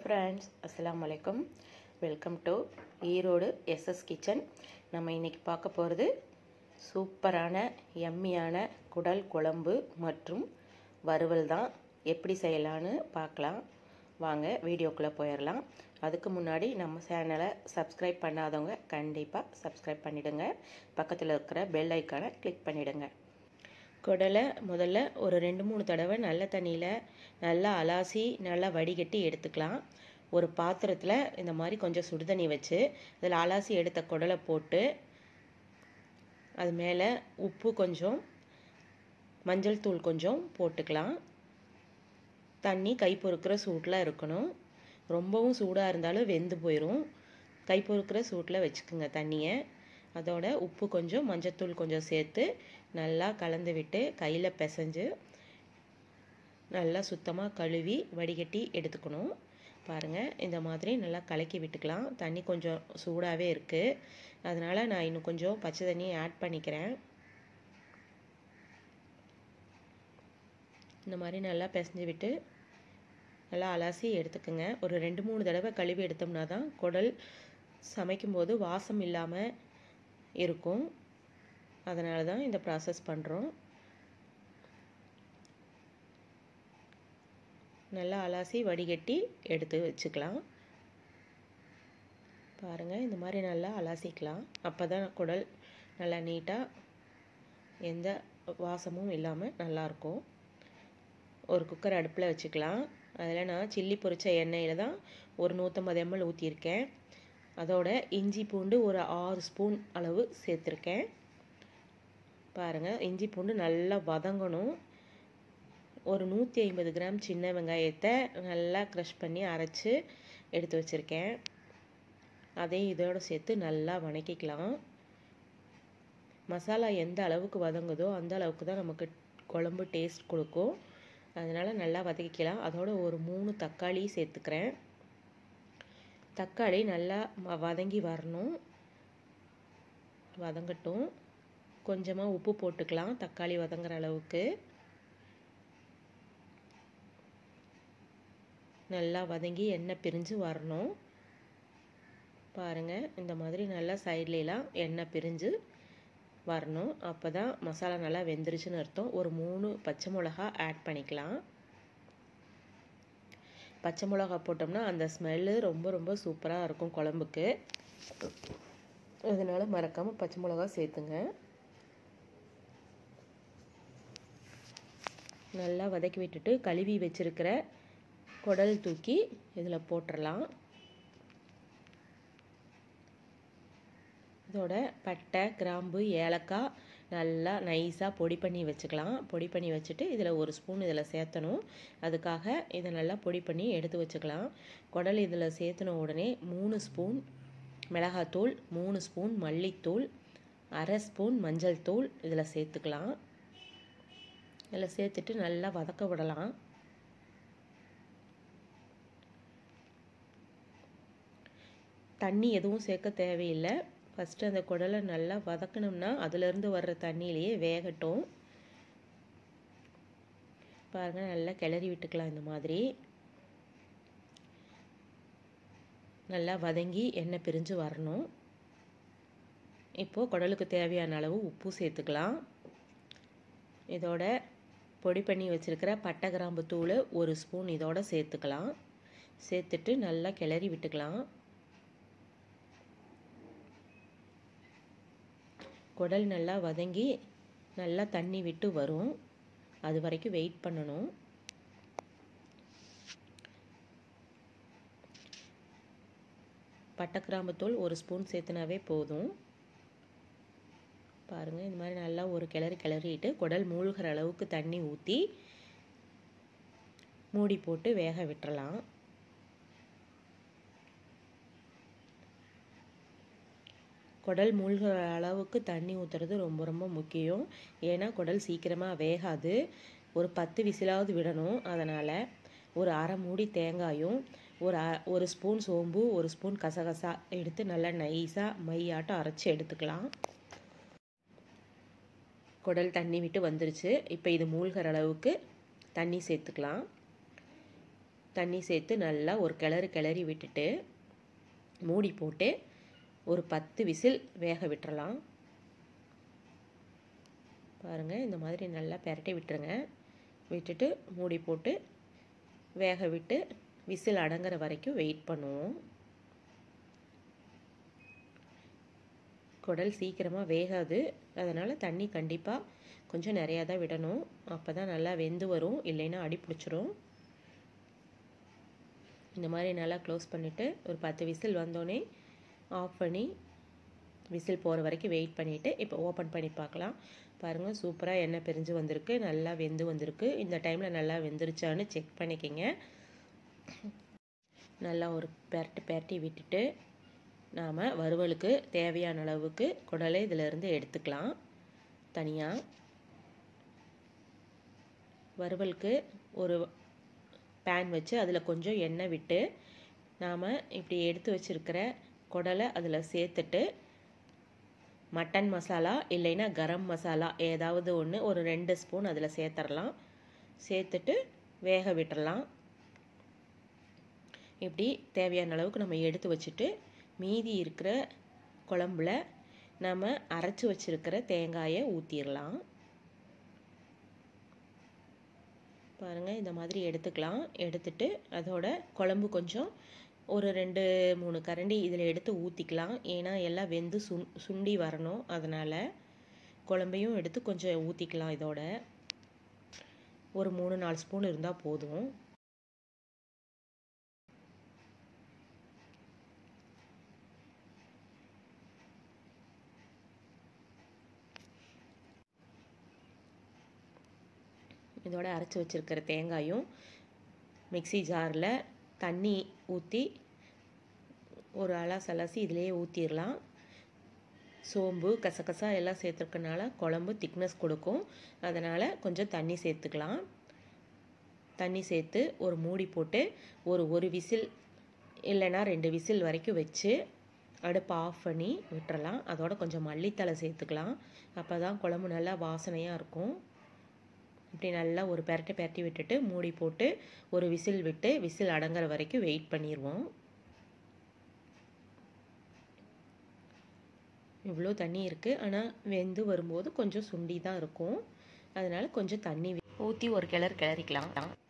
friends அஸ்ஸலாமு அலைக்கும் welcome to Erode SS kitchen நம்ம இன்னைக்கு பார்க்க போகிறது சூப்பரான எம்மியான குடல் குழம்பு மற்றும் வறுவல் தான் எப்படி செய்யலான்னு பார்க்கலாம் வாங்க வீடியோக்குள்ளே போயிடலாம் அதுக்கு முன்னாடி நம்ம சேனலை சப்ஸ்கிரைப் பண்ணாதவங்க கண்டிப்பாக சப்ஸ்கிரைப் பண்ணிவிடுங்க பக்கத்தில் இருக்கிற பெல் ஐக்கானை கிளிக் பண்ணிவிடுங்க குடலை முதல்ல ஒரு ரெண்டு மூணு தடவை நல்ல தண்ணியில் நல்லா அலாசி நல்லா வடிகட்டி எடுத்துக்கலாம் ஒரு பாத்திரத்தில் இந்த மாதிரி கொஞ்சம் சுடுதண்ணி வச்சு அதில் அலாசி எடுத்த குடலை போட்டு அது மேலே உப்பு கொஞ்சம் மஞ்சள் தூள் கொஞ்சம் போட்டுக்கலாம் தண்ணி கை பொறுக்கிற சூட்டில் இருக்கணும் ரொம்பவும் சூடாக இருந்தாலும் வெந்து போயிடும் கை பொறுக்கிற சூட்டில் வச்சுக்கோங்க தண்ணியை அதோட உப்பு கொஞ்சம் மஞ்சத்தூள் கொஞ்சம் சேர்த்து நல்லா கலந்து விட்டு கையில் பிசைஞ்சு நல்லா சுத்தமாக கழுவி வடிகட்டி எடுத்துக்கணும் பாருங்கள் இந்த மாதிரி நல்லா கலக்கி விட்டுக்கலாம் தண்ணி கொஞ்சம் சூடாகவே இருக்குது அதனால் நான் இன்னும் கொஞ்சம் பச்சை தண்ணி ஆட் பண்ணிக்கிறேன் இந்த மாதிரி நல்லா பிசைஞ்சு விட்டு நல்லா அலசி எடுத்துக்கோங்க ஒரு ரெண்டு மூணு தடவை கழுவி எடுத்தோம்னா தான் குடல் சமைக்கும்போது வாசம் இல்லாமல் இருக்கும் அதனால தான் இந்த ப்ராசஸ் பண்ணுறோம் நல்லா அலாசி வடிகட்டி எடுத்து வச்சுக்கலாம் பாருங்கள் இந்த மாதிரி நல்லா அலாசிக்கலாம் அப்போ தான் குடல் நல்லா நீட்டாக எந்த வாசமும் இல்லாமல் நல்லாயிருக்கும் ஒரு குக்கர் அடுப்பில் வச்சுக்கலாம் அதில் நான் சில்லி பொரிச்ச எண்ணெயில் தான் ஒரு நூற்றம்பது எம்எல் ஊற்றியிருக்கேன் அதோட இஞ்சி பூண்டு ஒரு ஆறு ஸ்பூன் அளவு சேர்த்துருக்கேன் பாருங்கள் இஞ்சி பூண்டு நல்லா வதங்கணும் ஒரு நூற்றி ஐம்பது கிராம் சின்ன வெங்காயத்தை நல்லா க்ரஷ் பண்ணி அரைச்சி எடுத்து வச்சுருக்கேன் அதையும் இதோடு சேர்த்து நல்லா வணக்கிக்கலாம் மசாலா எந்த அளவுக்கு வதங்குதோ அந்த அளவுக்கு தான் நமக்கு குழம்பு டேஸ்ட் கொடுக்கும் அதனால் நல்லா வதக்கிக்கலாம் அதோட ஒரு மூணு தக்காளி சேர்த்துக்கிறேன் தக்காளி நல்லா வதங்கி வரணும் வதங்கட்டும் கொஞ்சமாக உப்பு போட்டுக்கலாம் தக்காளி வதங்குற அளவுக்கு நல்லா வதங்கி எண்ணெய் பிரிஞ்சு வரணும் பாருங்கள் இந்த மாதிரி நல்லா சைட்லாம் எண்ணெய் பிரிஞ்சு வரணும் அப்போ தான் மசாலா நல்லா வெந்துருச்சுன்னு அர்த்தம் ஒரு மூணு பச்சை மிளகா ஆட் பண்ணிக்கலாம் பச்சை மிளகா போட்டோம்னா அந்த ஸ்மெல்லு ரொம்ப ரொம்ப சூப்பராக இருக்கும் குழம்புக்கு அதனால் மறக்காமல் பச்சை மிளகா சேர்த்துங்க நல்லா வதக்கி விட்டுட்டு கழுவி வச்சுருக்கிற குடல் தூக்கி இதில் போட்டுடலாம் இதோட பட்டை கிராம்பு ஏலக்காய் நல்லா நைஸாக பொடி பண்ணி வச்சுக்கலாம் பொடி பண்ணி வச்சுட்டு இதில் ஒரு ஸ்பூன் இதில் சேர்த்தணும் அதுக்காக இதை நல்லா பொடி பண்ணி எடுத்து வச்சுக்கலாம் குடல் இதில் சேர்த்துன உடனே மூணு ஸ்பூன் மிளகாத்தூள் மூணு ஸ்பூன் மல்லித்தூள் அரை ஸ்பூன் மஞ்சள் தூள் இதில் சேர்த்துக்கலாம் இதில் சேர்த்துட்டு நல்லா வதக்க விடலாம் தண்ணி எதுவும் சேர்க்க தேவையில்லை ஃபஸ்ட்டு அந்த குடலை நல்லா வதக்கணும்னா அதுலேருந்து வர்ற தண்ணியிலையே வேகட்டும் பாருங்கள் நல்லா கிளறி விட்டுக்கலாம் இந்த மாதிரி நல்லா வதங்கி எண்ணெய் பிரிஞ்சு வரணும் இப்போது குடலுக்கு தேவையான அளவு உப்பு சேர்த்துக்கலாம் இதோட பொடி பண்ணி வச்சுருக்கிற பட்டை கிராம்பு தூள் ஒரு ஸ்பூன் இதோட சேர்த்துக்கலாம் சேர்த்துட்டு நல்லா கிளறி விட்டுக்கலாம் குடல் நல்லா வதங்கி நல்லா தண்ணி விட்டு வரும் அது வரைக்கும் வெயிட் பண்ணணும் பட்டை கிராம்புத்தூள் ஒரு ஸ்பூன் சேர்த்துனாவே போதும் பாருங்கள் இந்த மாதிரி நல்லா ஒரு கிளறி கிளறிட்டு குடல் மூழ்கிற அளவுக்கு தண்ணி ஊற்றி மூடி போட்டு வேக விட்டுறலாம் குடல் மூழ்கிற அளவுக்கு தண்ணி ஊற்றுறது ரொம்ப ரொம்ப முக்கியம் ஏன்னா குடல் சீக்கிரமாக வேகாது ஒரு பத்து விசிலாவது விடணும் அதனால் ஒரு அரை மூடி தேங்காயும் ஒரு ஒரு ஸ்பூன் சோம்பு ஒரு ஸ்பூன் கசகசா எடுத்து நல்லா நைஸாக மையாட்டம் அரைச்சி எடுத்துக்கலாம் குடல் தண்ணி விட்டு வந்துருச்சு இப்போ இது மூழ்கிற அளவுக்கு தண்ணி சேர்த்துக்கலாம் தண்ணி சேர்த்து நல்லா ஒரு கிளறு கிளறி விட்டுட்டு மூடி போட்டு ஒரு பத்து விசில் வேக விட்டுறலாம் பாருங்கள் இந்த மாதிரி நல்லா பெரட்டி விட்டுருங்க விட்டுட்டு மூடி போட்டு வேக விட்டு விசில் அடங்குற வரைக்கும் வெயிட் பண்ணுவோம் குடல் சீக்கிரமாக வேகாது அதனால் தண்ணி கண்டிப்பாக கொஞ்சம் நிறையா தான் விடணும் அப்போ தான் நல்லா வெந்து வரும் இல்லைன்னா அடி பிடிச்சிரும் இந்த மாதிரி நல்லா க்ளோஸ் பண்ணிவிட்டு ஒரு பத்து விசில் வந்தோடனே ஆஃப் பண்ணி விசில் போகிற வரைக்கும் வெயிட் பண்ணிவிட்டு இப்போ ஓப்பன் பண்ணி பார்க்கலாம் பாருங்கள் சூப்பராக எண்ணெய் பிரிஞ்சு வந்திருக்கு நல்லா வெந்து வந்திருக்கு இந்த டைமில் நல்லா வெந்துருச்சான்னு செக் பண்ணிக்கிங்க நல்லா ஒரு பெரட்டு பெரட்டி விட்டுட்டு நாம் வறுவலுக்கு தேவையான அளவுக்கு குடலை இதிலேருந்து எடுத்துக்கலாம் தனியாக வறுவலுக்கு ஒரு பேன் வச்சு அதில் கொஞ்சம் எண்ணெய் விட்டு நாம் இப்படி எடுத்து வச்சுருக்கிற குடலை அதில் சேர்த்துட்டு மட்டன் மசாலா இல்லைன்னா கரம் மசாலா ஏதாவது ஒன்று ஒரு ரெண்டு ஸ்பூன் அதில் சேர்த்துடலாம் சேர்த்துட்டு வேக விட்டுறலாம் இப்படி தேவையான அளவுக்கு நம்ம எடுத்து வச்சுட்டு மீதி இருக்கிற குழம்புல நம்ம அரைச்சி வச்சுருக்கிற தேங்காயை ஊற்றிடலாம் பாருங்கள் இந்த மாதிரி எடுத்துக்கலாம் எடுத்துட்டு அதோட குழம்பு கொஞ்சம் ஒரு ரெண்டு மூணு கரண்டி இதில் எடுத்து ஊற்றிக்கலாம் ஏன்னா எல்லாம் வெந்து சுண் சுண்டி வரணும் அதனால் குழம்பையும் எடுத்து கொஞ்சம் ஊற்றிக்கலாம் இதோட ஒரு மூணு நாலு ஸ்பூன் இருந்தால் போதும் இதோட அரைச்சி வச்சுருக்கிற தேங்காயும் மிக்சி ஜாரில் தண்ணி ஊற்றி ஒரு அலசு அலசி இதிலேயே ஊற்றிடலாம் சோம்பு கசகசா எல்லாம் சேர்த்துருக்கனால குழம்பு திக்னஸ் கொடுக்கும் அதனால் கொஞ்சம் தண்ணி சேர்த்துக்கலாம் தண்ணி சேர்த்து ஒரு மூடி போட்டு ஒரு ஒரு விசில் இல்லைன்னா ரெண்டு விசில் வரைக்கும் வச்சு அடுப்பை ஆஃப் பண்ணி விட்டுறலாம் அதோட கொஞ்சம் மல்லித்தலை சேர்த்துக்கலாம் அப்போ தான் குழம்பு நல்லா வாசனையாக இருக்கும் இப்படி நல்லா ஒரு பெரட்டை பெரட்டி விட்டுட்டு மூடி போட்டு ஒரு விசில் விட்டு விசில் அடங்குற வரைக்கும் வெயிட் பண்ணிடுவோம் இவ்வளோ தண்ணி இருக்குது ஆனால் வெந்து வரும்போது கொஞ்சம் சுண்டி தான் இருக்கும் அதனால் கொஞ்சம் தண்ணி ஊற்றி ஒரு கிளறு கிளறிக்கலாம்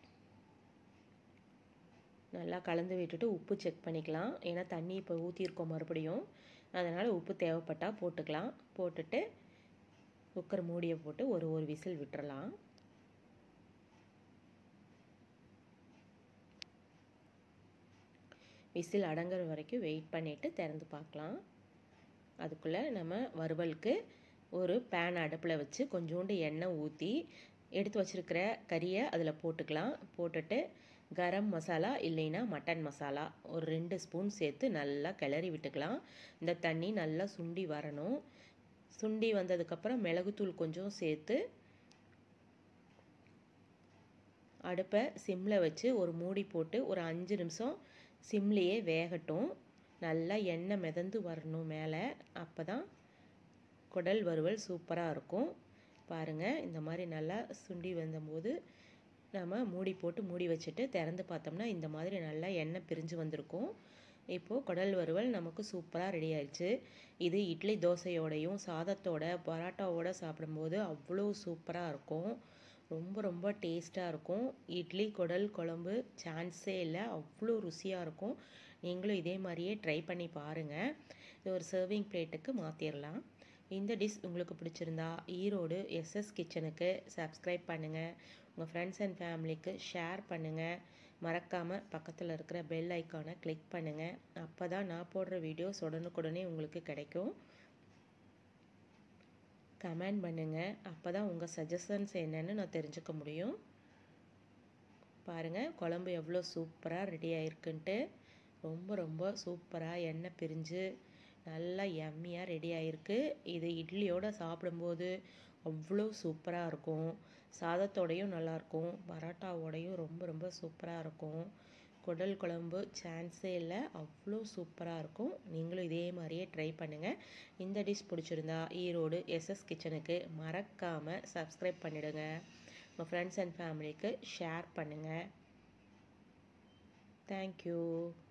நல்லா கலந்து விட்டுட்டு உப்பு செக் பண்ணிக்கலாம் ஏன்னா தண்ணி இப்போ ஊற்றிருக்கோம் மறுபடியும் அதனால் உப்பு தேவைப்பட்டால் போட்டுக்கலாம் போட்டுட்டு குக்கர் மூடியை போட்டு ஒரு ஒரு விசில் விட்டுறலாம் விசில் அடங்குற வரைக்கும் வெயிட் பண்ணிவிட்டு திறந்து பார்க்கலாம் அதுக்குள்ளே நம்ம வறுவலுக்கு ஒரு பேன் அடுப்பில் வச்சு கொஞ்சோண்டு எண்ணெய் ஊற்றி எடுத்து வச்சுருக்கிற கறியை அதில் போட்டுக்கலாம் போட்டுட்டு கரம் மசாலா இல்லைன்னா மட்டன் மசாலா ஒரு ரெண்டு ஸ்பூன் சேர்த்து நல்லா கிளறி விட்டுக்கலாம் இந்த தண்ணி நல்லா சுண்டி வரணும் சுண்டி வந்ததுக்கப்புறம் மிளகுத்தூள் கொஞ்சம் சேர்த்து அடுப்பை சிம்மில் வச்சு ஒரு மூடி போட்டு ஒரு அஞ்சு நிமிஷம் சிம்லேயே வேகட்டும் நல்லா எண்ணெய் மிதந்து வரணும் மேலே அப்போ தான் குடல் வறுவல் சூப்பராக இருக்கும் பாருங்கள் இந்த மாதிரி நல்லா சுண்டி வந்தபோது நம்ம மூடி போட்டு மூடி வச்சுட்டு திறந்து பார்த்தோம்னா இந்த மாதிரி நல்லா எண்ணெய் பிரிஞ்சு வந்திருக்கும் இப்போது குடல் வறுவல் நமக்கு சூப்பராக ரெடி ஆயிடுச்சு இது இட்லி தோசையோடையும் சாதத்தோட பரோட்டாவோட சாப்பிடும்போது அவ்வளோ சூப்பராக இருக்கும் ரொம்ப ரொம்ப டேஸ்ட்டாக இருக்கும் இட்லி குடல் குழம்பு சான்ஸே இல்லை அவ்வளோ ருசியாக இருக்கும் நீங்களும் இதே மாதிரியே ட்ரை பண்ணி பாருங்கள் இது ஒரு சர்விங் பிளேட்டுக்கு மாற்றிடலாம் இந்த டிஷ் உங்களுக்கு பிடிச்சிருந்தா ஈரோடு எஸ்எஸ் கிச்சனுக்கு சப்ஸ்கிரைப் பண்ணுங்கள் உங்கள் ஃப்ரெண்ட்ஸ் அண்ட் ஃபேமிலிக்கு ஷேர் பண்ணுங்கள் மறக்காமல் பக்கத்தில் இருக்கிற பெல் ஐக்கானை கிளிக் பண்ணுங்கள் அப்போ தான் நான் போடுற வீடியோஸ் உடனுக்குடனே உங்களுக்கு கிடைக்கும் கமெண்ட் பண்ணுங்கள் அப்போ தான் உங்கள் சஜஷன்ஸ் என்னென்னு நான் தெரிஞ்சுக்க முடியும் பாருங்கள் குழம்பு எவ்வளோ சூப்பராக ரெடி ஆயிருக்குன்ட்டு ரொம்ப ரொம்ப சூப்பராக எண்ணெய் பிரிஞ்சு நல்லா எம்மியாக ரெடி ஆகிருக்கு இது இட்லியோடு சாப்பிடும்போது அவ்வளோ சூப்பராக இருக்கும் சாதத்தோடையும் நல்லாயிருக்கும் பரோட்டாவோடையும் ரொம்ப ரொம்ப சூப்பராக இருக்கும் குடல் குழம்பு சான்ஸே இல்லை அவ்வளோ சூப்பராக இருக்கும் நீங்களும் இதே மாதிரியே ட்ரை பண்ணுங்கள் இந்த டிஷ் பிடிச்சிருந்தா ஈரோடு எஸ்எஸ் கிச்சனுக்கு மறக்காமல் சப்ஸ்கிரைப் பண்ணிவிடுங்க உங்கள் ஃப்ரெண்ட்ஸ் அண்ட் ஃபேமிலிக்கு ஷேர் பண்ணுங்கள் தேங்க்யூ